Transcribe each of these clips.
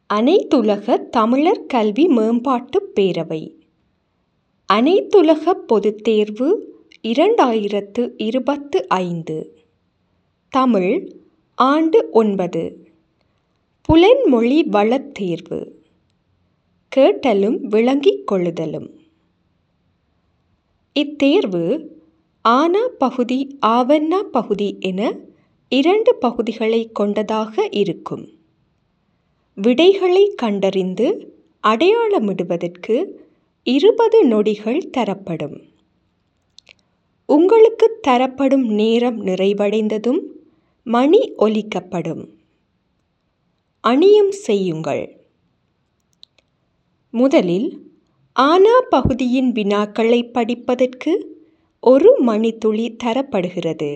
அனைத்துலக தமிழர் கல்வி மேம்பாட்டுப் பேரவை அனைத்துலக பொதுத் தேர்வு இரண்டாயிரத்து இருபத்து ஐந்து தமிழ் ஆண்டு ஒன்பது புலன்மொழி வளத் தேர்வு கேட்டலும் விளங்கிக் கொள்ளுதலும் இத்தேர்வு ஆனா பகுதி ஆவன்னா பகுதி என இரண்டு பகுதிகளைக் கொண்டதாக இருக்கும் விடைகளைக் கண்டறிந்து அடையாளமிடுவதற்கு இருபது நொடிகள் தரப்படும் உங்களுக்குத் தரப்படும் நேரம் நிறைவடைந்ததும் மணி ஒலிக்கப்படும் அணியும் செய்யுங்கள் முதலில் ஆனா பகுதியின் வினாக்களைப் படிப்பதற்கு ஒரு மணித்துளி தரப்படுகிறது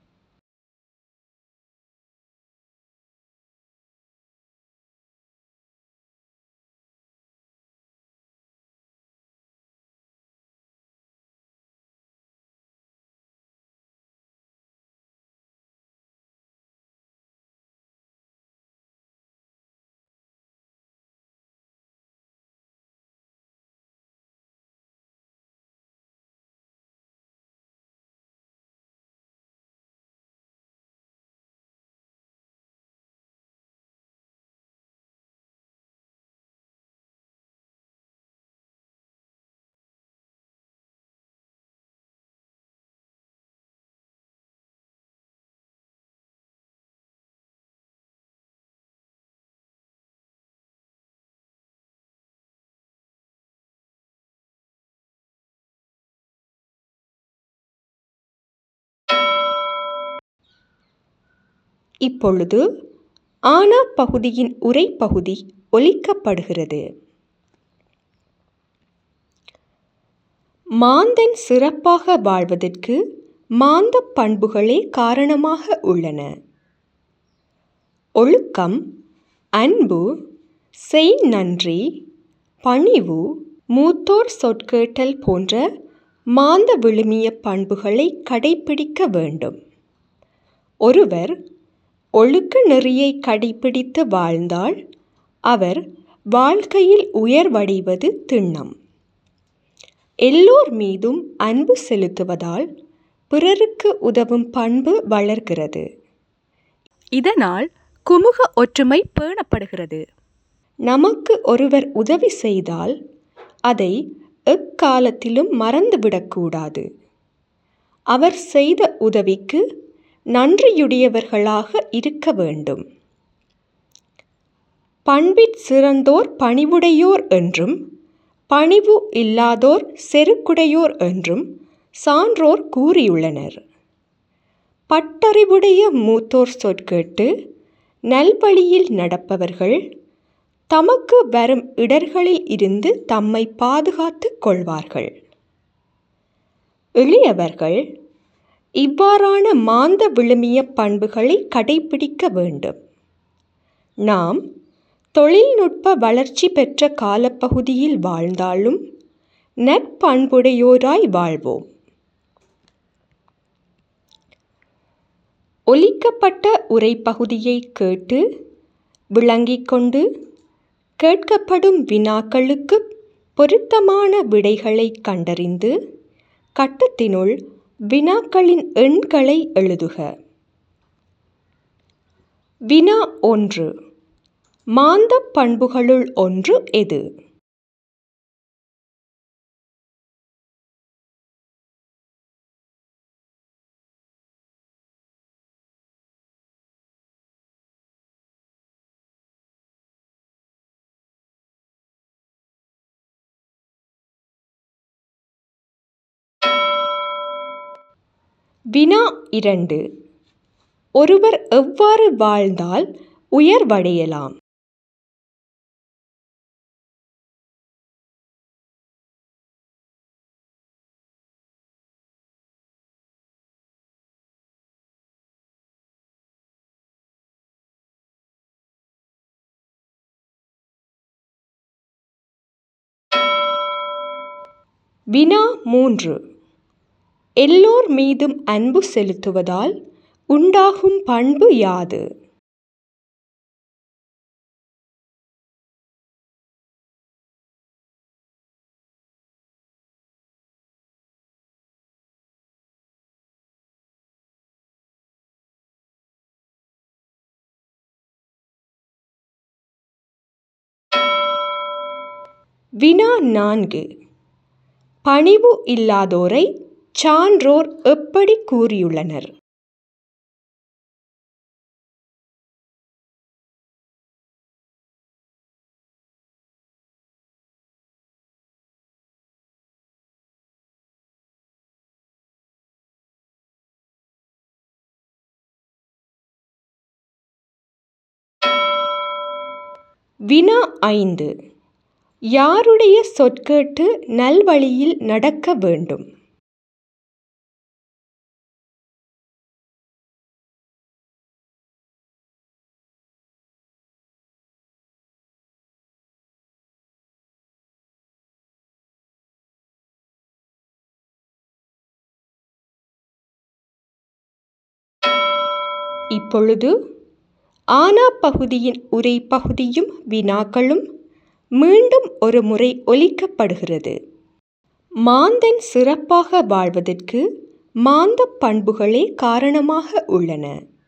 இப்பொழுது ஆனா பகுதியின் உரைப்பகுதி ஒலிக்கப்படுகிறது மாந்தன் சிறப்பாக வாழ்வதற்கு மாந்தப் பண்புகளே காரணமாக உள்ளன ஒழுக்கம் அன்பு செய் நன்றி பணிவு மூத்தோர் சொற்கேட்டல் போன்ற மாந்த விழுமிய பண்புகளை கடைப்பிடிக்க வேண்டும் ஒருவர் ஒழுக்க நெறியை கடைப்பிடித்து வாழ்ந்தால் அவர் வாழ்க்கையில் உயர்வடைவது திண்ணம் எல்லோர் மீதும் அன்பு செலுத்துவதால் பிறருக்கு உதவும் பண்பு வளர்கிறது இதனால் குமுக ஒற்றுமை பேணப்படுகிறது நமக்கு ஒருவர் உதவி செய்தால் அதை எக்காலத்திலும் மறந்துவிடக்கூடாது அவர் செய்த உதவிக்கு நன்றியுடையவர்களாக இருக்க வேண்டும் பண்பிற் சிறந்தோர் பணிவுடையோர் என்றும் பணிவு இல்லாதோர் செருக்குடையோர் என்றும் சான்றோர் கூறியுள்ளனர் பட்டறிவுடைய மூத்தோர் சொற்கேட்டு நல்வழியில் நடப்பவர்கள் தமக்கு வரும் இடர்களில் இருந்து தம்மை பாதுகாத்துக் கொள்வார்கள் எளியவர்கள் இவ்வாறான மாந்த விழுமிய பண்புகளை கடைபிடிக்க வேண்டும் நாம் தொழில்நுட்ப வளர்ச்சி பெற்ற காலப்பகுதியில் வாழ்ந்தாலும் நற்பண்புடையோராய் வாழ்வோம் ஒலிக்கப்பட்ட உரைப்பகுதியை கேட்டு விளங்கிக் கொண்டு கேட்கப்படும் வினாக்களுக்கு பொருத்தமான விடைகளை கண்டறிந்து கட்டத்தினுள் வினாக்களின் எண்களை எழுதுக வினா ஒன்று மாந்தப் பண்புகளுள் ஒன்று எது வினா இரண்டு ஒருவர் எவ்வாறு வாழ்ந்தால் உயர்வடையலாம் வினா மூன்று எல்லோர் மீதும் அன்பு செலுத்துவதால் உண்டாகும் பண்பு யாது வினா நான்கு பணிவு இல்லாதோரை சான்றோர் எப்படி கூறியுள்ளனர் வினா ஐந்து யாருடைய சொற்கேட்டு நல்வழியில் நடக்க வேண்டும் இப்பொழுது ஆனா பகுதியின் உரை பகுதியும் வினாக்களும் மீண்டும் ஒரு முறை ஒலிக்கப்படுகிறது மாந்தன் சிறப்பாக வாழ்வதற்கு மாந்த பண்புகளே காரணமாக உள்ளன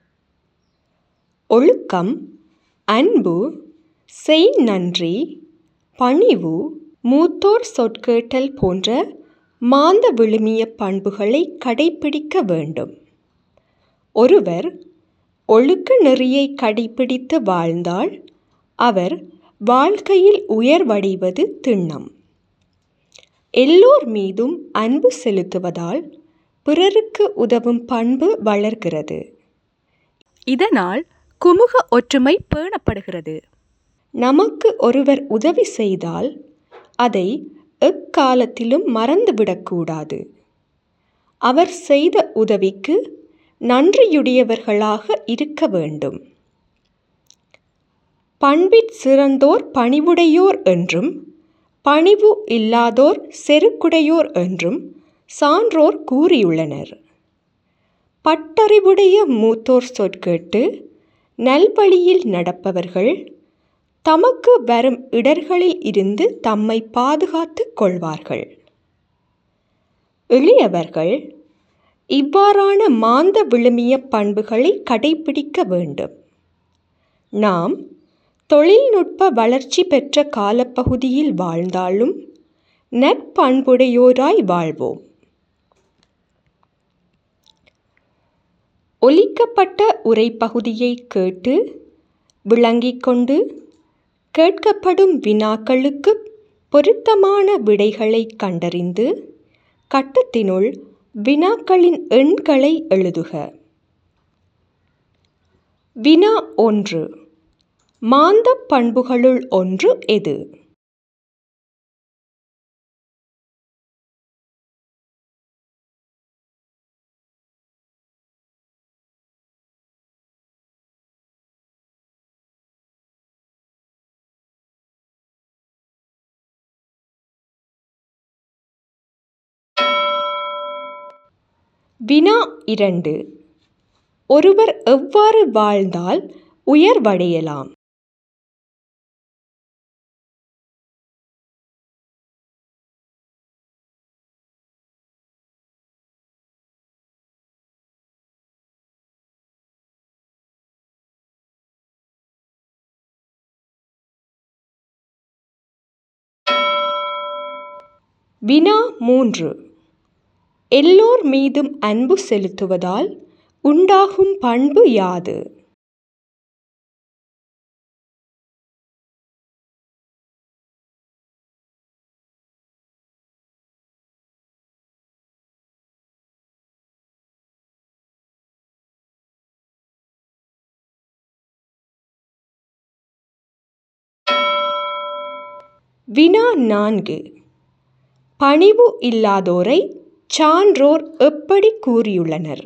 ஒழுக்கம் அன்பு செய் நன்றி பணிவு மூத்தோர் சொற்கேட்டல் போன்ற மாந்த விழுமிய பண்புகளை கடைபிடிக்க வேண்டும் ஒருவர் ஒழுக்க நெறியை கடைபிடித்து வாழ்ந்தால் அவர் வாழ்க்கையில் உயர்வடைவது திண்ணம் எல்லோர் மீதும் அன்பு செலுத்துவதால் பிறருக்கு உதவும் பண்பு வளர்கிறது இதனால் குமுக ஒற்றுமை பேணப்படுகிறது நமக்கு ஒருவர் உதவி செய்தால் அதை எக்காலத்திலும் மறந்துவிடக்கூடாது அவர் செய்த உதவிக்கு நன்றியுடையவர்களாக இருக்க வேண்டும் பண்பிற் சிறந்தோர் பணிவுடையோர் என்றும் பணிவு இல்லாதோர் செருக்குடையோர் என்றும் சான்றோர் கூறியுள்ளனர் பட்டறிவுடைய மூத்தோர் சொற்கேட்டு நல்வழியில் நடப்பவர்கள் தமக்கு வரும் இடர்களில் இருந்து தம்மை பாதுகாத்துக் கொள்வார்கள் எளியவர்கள் இவ்வாறான மாந்த விழுமிய பண்புகளை கடைபிடிக்க வேண்டும் நாம் தொழில்நுட்ப வளர்ச்சி பெற்ற காலப்பகுதியில் வாழ்ந்தாலும் நற்பண்புடையோராய் வாழ்வோம் ஒலிக்கப்பட்ட உரைப்பகுதியை கேட்டு விளங்கிக் கொண்டு கேட்கப்படும் வினாக்களுக்கு பொருத்தமான விடைகளை கண்டறிந்து கட்டத்தினுள் வினாக்களின் எண்களை எழுதுக வினா ஒன்று மாந்த பண்புகளுள் ஒன்று எது வினா இரண்டு ஒருவர் எவ்வாறு வாழ்ந்தால் உயர்வடையலாம் வினா மூன்று எல்லோர் மீதும் அன்பு செலுத்துவதால் உண்டாகும் பண்பு யாது வினா நான்கு பணிவு இல்லாதோரை சான்றோர் எப்படி கூறியுள்ளனர்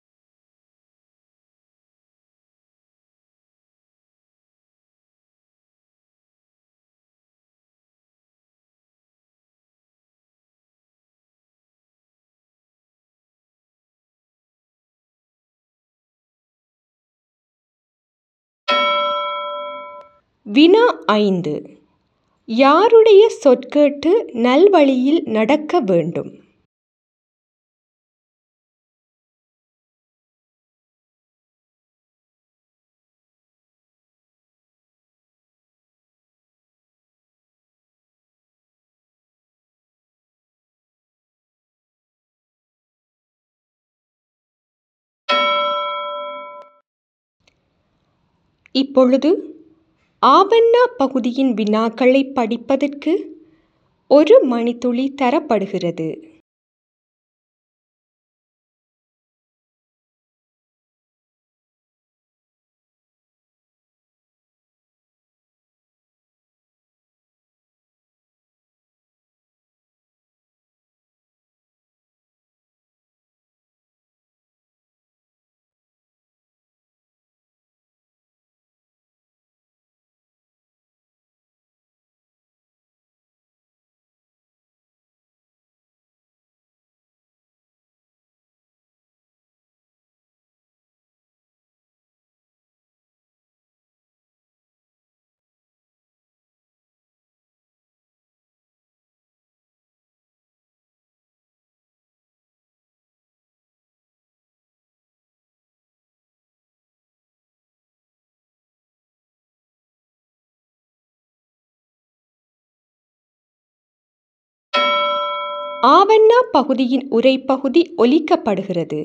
வினா ஐந்து யாருடைய சொற்கேட்டு நல்வழியில் நடக்க வேண்டும் இப்பொழுது ஆவண்ணா பகுதியின் வினாக்களை படிப்பதற்கு ஒரு மணித்துளி தரப்படுகிறது ஆவண்ணா பகுதியின் உரைப்பகுதி ஒலிக்கப்படுகிறது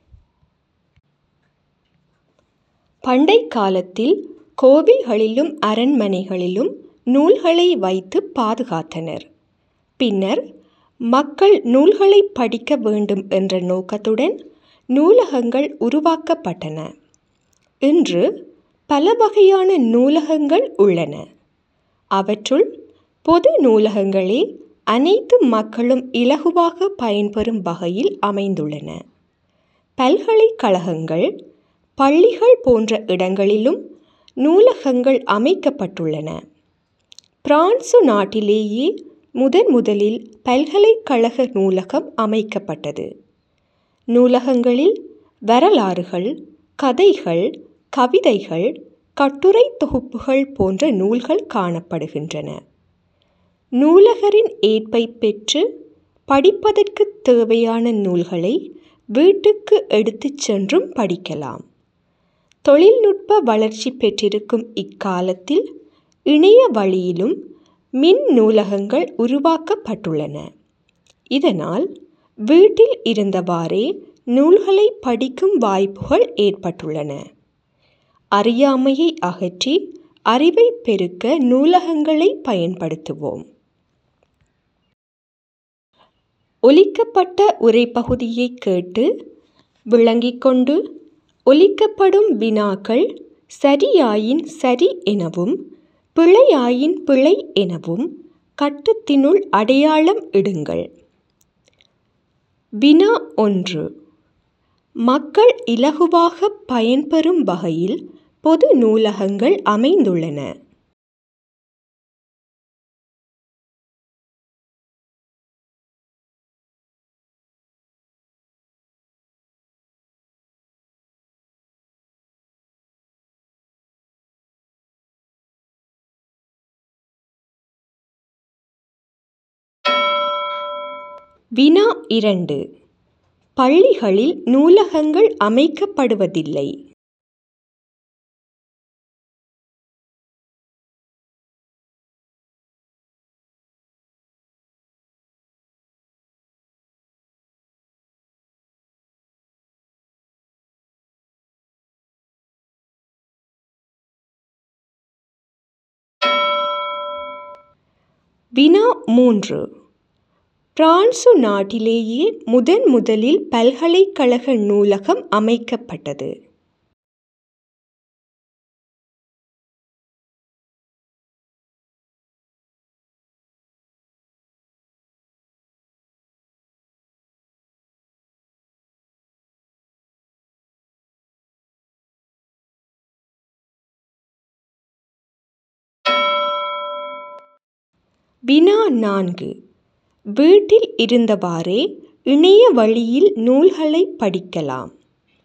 பண்டை காலத்தில் கோவில்களிலும் அரண்மனைகளிலும் நூல்களை வைத்து பாதுகாத்தனர் பின்னர் மக்கள் நூல்களை படிக்க வேண்டும் என்ற நோக்கத்துடன் நூலகங்கள் உருவாக்கப்பட்டன இன்று பல வகையான நூலகங்கள் உள்ளன அவற்றுள் பொது நூலகங்களே அனைத்து மக்களும் இலகுவாக பயன்பெறும் வகையில் அமைந்துள்ளன பல்கலைக்கழகங்கள் பள்ளிகள் போன்ற இடங்களிலும் நூலகங்கள் அமைக்கப்பட்டுள்ளன பிரான்சு நாட்டிலேயே முதன் முதலில் பல்கலைக்கழக நூலகம் அமைக்கப்பட்டது நூலகங்களில் வரலாறுகள் கதைகள் கவிதைகள் கட்டுரை தொகுப்புகள் போன்ற நூல்கள் காணப்படுகின்றன நூலகரின் ஏற்பை பெற்று படிப்பதற்கு தேவையான நூல்களை வீட்டுக்கு எடுத்துச் சென்றும் படிக்கலாம் தொழில்நுட்ப வளர்ச்சி பெற்றிருக்கும் இக்காலத்தில் இணைய வழியிலும் மின் நூலகங்கள் உருவாக்கப்பட்டுள்ளன இதனால் வீட்டில் இருந்தவாறே நூல்களை படிக்கும் வாய்ப்புகள் ஏற்பட்டுள்ளன அறியாமையை அகற்றி அறிவை பெருக்க நூலகங்களை பயன்படுத்துவோம் ஒலிக்கப்பட்ட உரைப்பகுதியை கேட்டு விளங்கிக் கொண்டு ஒலிக்கப்படும் வினாக்கள் சரியாயின் சரி எனவும் பிழையாயின் பிழை எனவும் கட்டத்தினுள் அடையாளம் இடுங்கள் வினா ஒன்று மக்கள் இலகுவாக பயன்பெறும் வகையில் பொது நூலகங்கள் அமைந்துள்ளன வினா இரண்டு பள்ளிகளில் நூலகங்கள் அமைக்கப்படுவதில்லை வினா மூன்று பிரான்சு நாட்டிலேயே முதன் முதலில் பல்கலைக்கழக நூலகம் அமைக்கப்பட்டது வினா நான்கு வீட்டில் இருந்தவாறே இணைய வழியில் நூல்களை படிக்கலாம்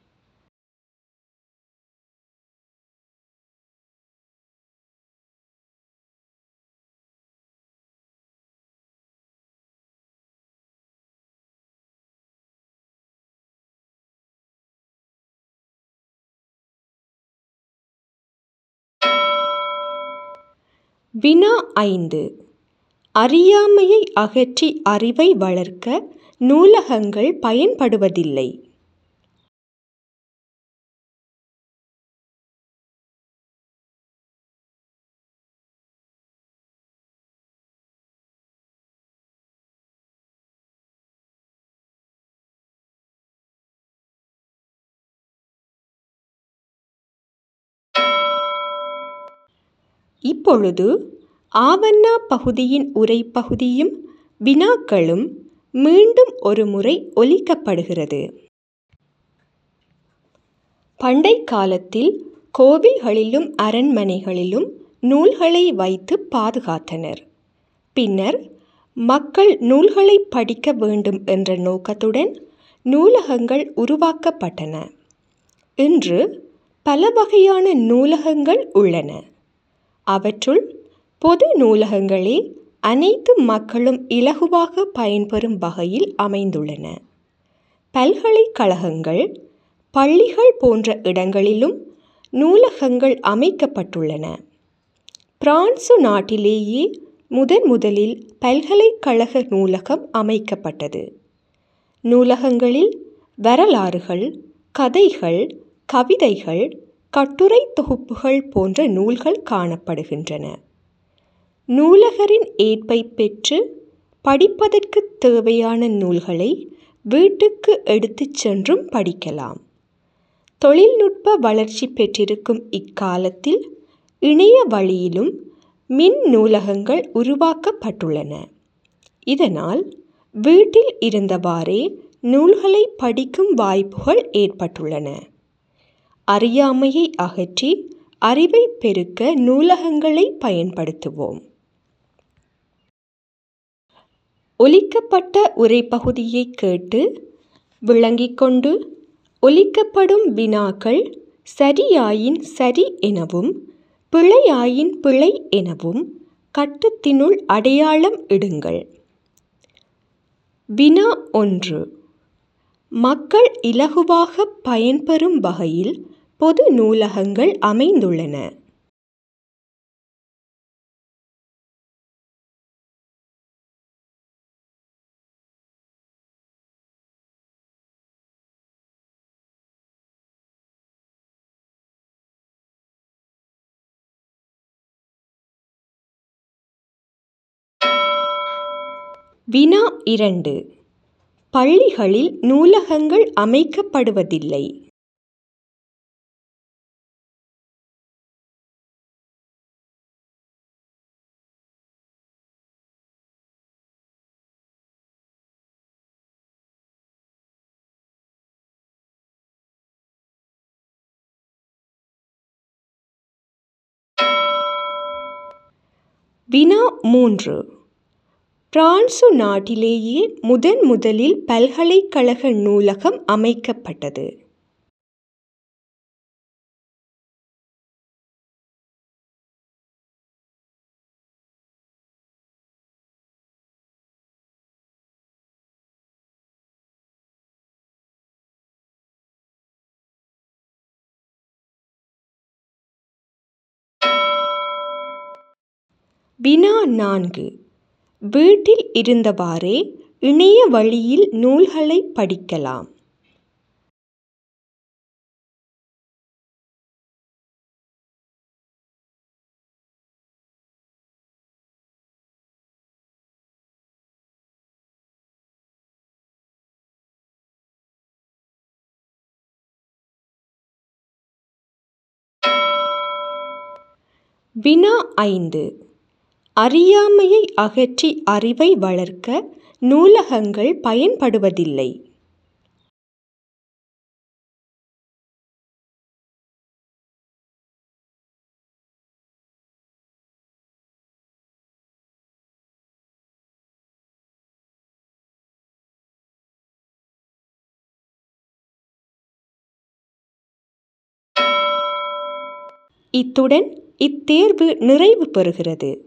வினா ஐந்து அறியாமையை அகற்றி அறிவை வளர்க்க நூலகங்கள் பயன்படுவதில்லை இப்பொழுது ஆவண்ணா பகுதியின் உரைப்பகுதியும் வினாக்களும் மீண்டும் ஒரு முறை ஒலிக்கப்படுகிறது பண்டை காலத்தில் கோவில்களிலும் அரண்மனைகளிலும் நூல்களை வைத்து பாதுகாத்தனர் பின்னர் மக்கள் நூல்களை படிக்க வேண்டும் என்ற நோக்கத்துடன் நூலகங்கள் உருவாக்கப்பட்டன இன்று பல வகையான நூலகங்கள் உள்ளன அவற்றுள் பொது நூலகங்களே அனைத்து மக்களும் இலகுவாக பயன்பெறும் வகையில் அமைந்துள்ளன பல்கலைக்கழகங்கள் பள்ளிகள் போன்ற இடங்களிலும் நூலகங்கள் அமைக்கப்பட்டுள்ளன பிரான்சு நாட்டிலேயே முதன் முதலில் பல்கலைக்கழக நூலகம் அமைக்கப்பட்டது நூலகங்களில் வரலாறுகள் கதைகள் கவிதைகள் கட்டுரை தொகுப்புகள் போன்ற நூல்கள் காணப்படுகின்றன நூலகரின் ஏற்பை பெற்று படிப்பதற்கு தேவையான நூல்களை வீட்டுக்கு எடுத்துச் சென்றும் படிக்கலாம் தொழில்நுட்ப வளர்ச்சி பெற்றிருக்கும் இக்காலத்தில் இணைய வழியிலும் மின் நூலகங்கள் உருவாக்கப்பட்டுள்ளன இதனால் வீட்டில் இருந்தவாறே நூல்களை படிக்கும் வாய்ப்புகள் ஏற்பட்டுள்ளன அறியாமையை அகற்றி அறிவை பெருக்க நூலகங்களை பயன்படுத்துவோம் ஒலிக்கப்பட்ட உரைப்பகுதியை கேட்டு விளங்கிக் கொண்டு ஒலிக்கப்படும் வினாக்கள் சரியாயின் சரி எனவும் பிழையாயின் பிழை எனவும் கட்டத்தினுள் அடையாளம் இடுங்கள் வினா ஒன்று மக்கள் இலகுவாக பயன்பெறும் வகையில் பொது நூலகங்கள் அமைந்துள்ளன வினா இரண்டு பள்ளிகளில் நூலகங்கள் அமைக்கப்படுவதில்லை வினா மூன்று பிரான்சு நாட்டிலேயே முதன் முதலில் பல்கலைக்கழக நூலகம் அமைக்கப்பட்டது வினா நான்கு வீட்டில் இருந்தவாறே இணைய வழியில் நூல்களை படிக்கலாம் வினா ஐந்து அறியாமையை அகற்றி அறிவை வளர்க்க நூலகங்கள் பயன்படுவதில்லை இத்துடன் இத்தேர்வு நிறைவு பெறுகிறது